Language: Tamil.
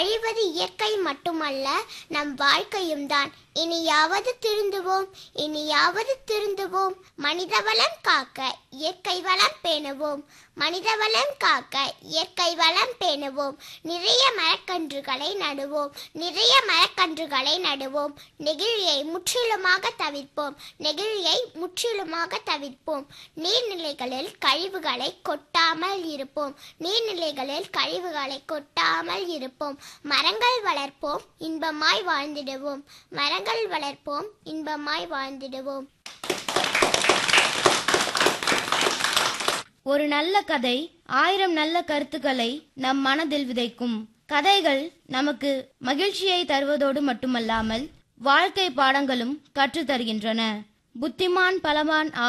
அழிவது இயற்கை மட்டுமல்ல நம் வாழ்க்கையும் தான் இனியாவது திருந்துவோம் இனியாவது திருந்துவோம் மனிதவளம் காக்க இயற்கை வளம் பேணுவோம் மனிதவளம் காக்க இயற்கை வளம் பேணுவோம் நிறைய மரக்கன்றுகளை நடுவோம் நிறைய மரக்கன்றுகளை நடுவோம் நெகிழியை முற்றிலுமாக தவிர்ப்போம் நெகிழியை முற்றிலுமாக தவிர்ப்போம் நீர்நிலைகளில் கழிவுகளை கொட்டாமல் இருப்போம் நீர்நிலைகளில் கழிவுகளை கொட்டாமல் இருப்போம் மரங்கள் வளர்ப்போம் இன்பமாய் வாழ்ந்திடுவோம் மரங்கள் வளர்ப்போம் இன்பமாய் வாழ்ந்திடுவோம் ஒரு நல்ல கதை ஆயிரம் நல்ல கருத்துக்களை நம் மனதில் விதைக்கும் கதைகள் நமக்கு மகிழ்ச்சியை தருவதோடு மட்டுமல்லாமல் வாழ்க்கை பாடங்களும் கற்றுத் தருகின்றன புத்திமான் பலவான்